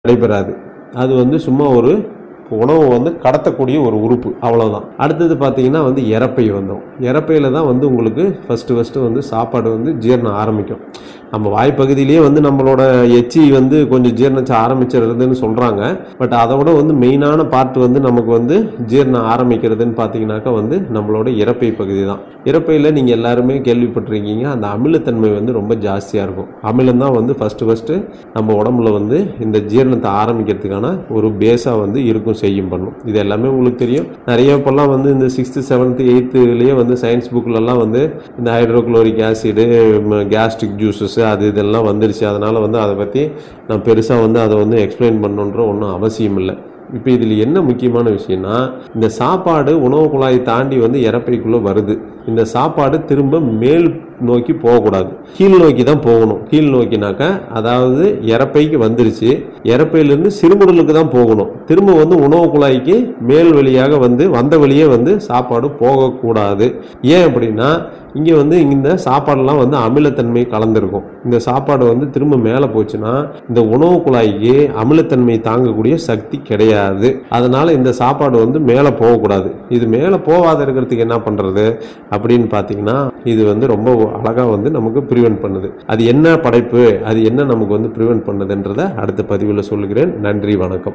நடைபெறாது அது வந்து சும்மா ஒரு உணவு வந்து கடத்தக்கூடிய ஒரு உறுப்பு அவ்வளவுதான் அடுத்தது பார்த்தீங்கன்னா வந்து இறப்பை வந்தோம் இறப்பையில் தான் வந்து உங்களுக்கு ஃபஸ்ட்டு ஃபஸ்ட்டு வந்து சாப்பாடு வந்து ஜீரணம் ஆரம்பிக்கும் நம்ம வாய்ப்பகுதியிலேயே வந்து நம்மளோட எச்சி வந்து கொஞ்சம் ஜீரணம் ஆரம்பிச்சிருதுன்னு சொல்கிறாங்க பட் அதை விட வந்து மெயினான பார்ட் வந்து நமக்கு வந்து ஜீரணம் ஆரம்பிக்கிறதுன்னு பார்த்தீங்கன்னாக்கா வந்து நம்மளோட இறப்பை பகுதி தான் இறப்பையில் நீங்கள் எல்லாருமே கேள்விப்பட்டிருக்கீங்க அந்த அமிலத்தன்மை வந்து ரொம்ப ஜாஸ்தியாக இருக்கும் அமிலம் தான் வந்து ஃபஸ்ட்டு ஃபஸ்ட்டு நம்ம உடம்புல வந்து இந்த ஜீரணத்தை ஆரம்பிக்கிறதுக்கான ஒரு பேஸாக வந்து இருக்கும் செய்யும் பண்ணும் இது எல்லாமே உங்களுக்கு தெரியும் நிறைய இப்போல்லாம் வந்து இந்த சிக்ஸ்த்து செவன்த்து எயித்துலேயே வந்து சயின்ஸ் புக்கிலலாம் வந்து இந்த ஹைட்ரோக்ளோரிக் ஆசிடு கேஸ்ட்ரிக் ஜூஸஸ் அது இதெல்லாம் வந்துருச்சு அதனால் வந்து அதை பற்றி நான் பெருசாக வந்து அதை வந்து எக்ஸ்பிளைன் பண்ணணுன்ற ஒன்றும் அவசியம் இல்லை இப்போ இதில் என்ன முக்கியமான விஷயம்னா இந்த சாப்பாடு உணவு குழாயை தாண்டி வந்து இறப்பைக்குள்ளே வருது இந்த சாப்பாடு திரும்ப மேல் நோக்கி போகக்கூடாது கீழ் நோக்கி தான் போகணும் கீழ் நோக்கினாக்கா அதாவது இறப்பைக்கு வந்துருச்சு இறப்பையிலேருந்து சிறுமுடலுக்கு தான் போகணும் திரும்ப வந்து உணவு குழாய்க்கு மேல் வழியாக வந்து வந்த வழியே வந்து சாப்பாடு போகக்கூடாது ஏன் அப்படின்னா இங்கே வந்து இந்த சாப்பாடெல்லாம் வந்து அமிலத்தன்மை கலந்துருக்கும் இந்த சாப்பாடு வந்து திரும்ப மேலே போச்சுன்னா இந்த உணவு குழாய்க்கு அமிலத்தன்மை தாங்கக்கூடிய சக்தி கிடையாது அதனால இந்த சாப்பாடு வந்து மேலே போகக்கூடாது இது மேலே போகாத இருக்கிறதுக்கு என்ன பண்ணுறது அப்படின்னு பார்த்தீங்கன்னா இது வந்து ரொம்ப அழகாக வந்து நமக்கு ப்ரிவென்ட் பண்ணுது அது என்ன படைப்பு அது என்ன நமக்கு வந்து ப்ரிவென்ட் பண்ணுதுன்றதை அடுத்த பதிவில் சொல்லுகிறேன் நன்றி வணக்கம்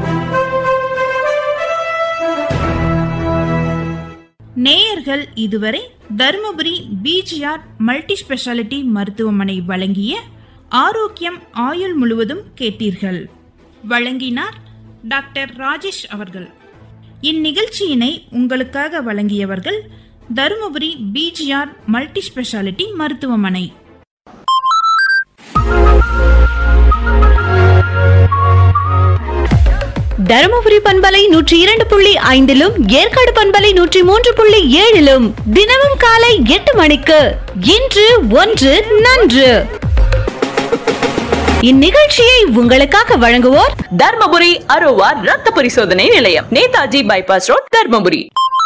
நேயர்கள் இதுவரை தருமபுரி பிஜிஆர் மல்டி ஸ்பெஷாலிட்டி மருத்துவமனை வழங்கிய ஆரோக்கியம் ஆயுள் முழுவதும் கேட்டீர்கள் வழங்கினார் டாக்டர் ராஜேஷ் அவர்கள் இந்நிகழ்ச்சியினை உங்களுக்காக வழங்கியவர்கள் தருமபுரி பிஜிஆர் மல்டி ஸ்பெஷாலிட்டி மருத்துவமனை தருமபுரி பண்பலை நூற்றி இரண்டு புள்ளி ஐந்திலும் ஏற்காடு பண்பலை நூற்றி மூன்று புள்ளி ஏழிலும் தினமும் காலை எட்டு மணிக்கு இன்று ஒன்று நன்று இந்நிகழ்ச்சியை உங்களுக்காக வழங்குவோர் தர்மபுரி அரோவா ரத்த பரிசோதனை நிலையம் நேதாஜி பைபாஸ் ரோட் தர்மபுரி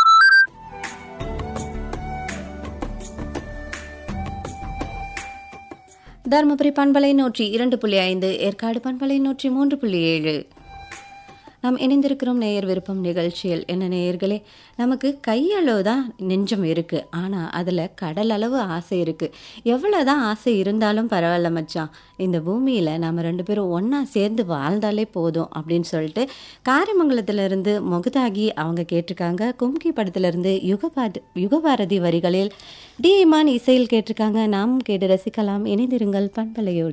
தருமபுரி பண்பலை நூற்றி இரண்டு புள்ளி ஐந்து ஏற்காடு பண்பலை நூற்றி மூன்று புள்ளி ஏழு நாம் இணைந்திருக்கிறோம் நேயர் விருப்பம் நிகழ்ச்சியில் என்ன நேயர்களே நமக்கு கையளவு தான் நெஞ்சம் இருக்குது ஆனால் அதில் கடல் அளவு ஆசை இருக்குது எவ்வளோ தான் ஆசை இருந்தாலும் பரவாயில்ல மச்சான் இந்த பூமியில் நாம் ரெண்டு பேரும் ஒன்றா சேர்ந்து வாழ்ந்தாலே போதும் அப்படின்னு சொல்லிட்டு காரிமங்கலத்திலிருந்து முகதாகி அவங்க கேட்டிருக்காங்க கும்கி படத்திலிருந்து யுகபாரதி யுகபாரதி வரிகளில் டி இமான் இசையில் கேட்டிருக்காங்க நாமும் கேட்டு ரசிக்கலாம் இணைந்திருங்கள் பண்பலையோடு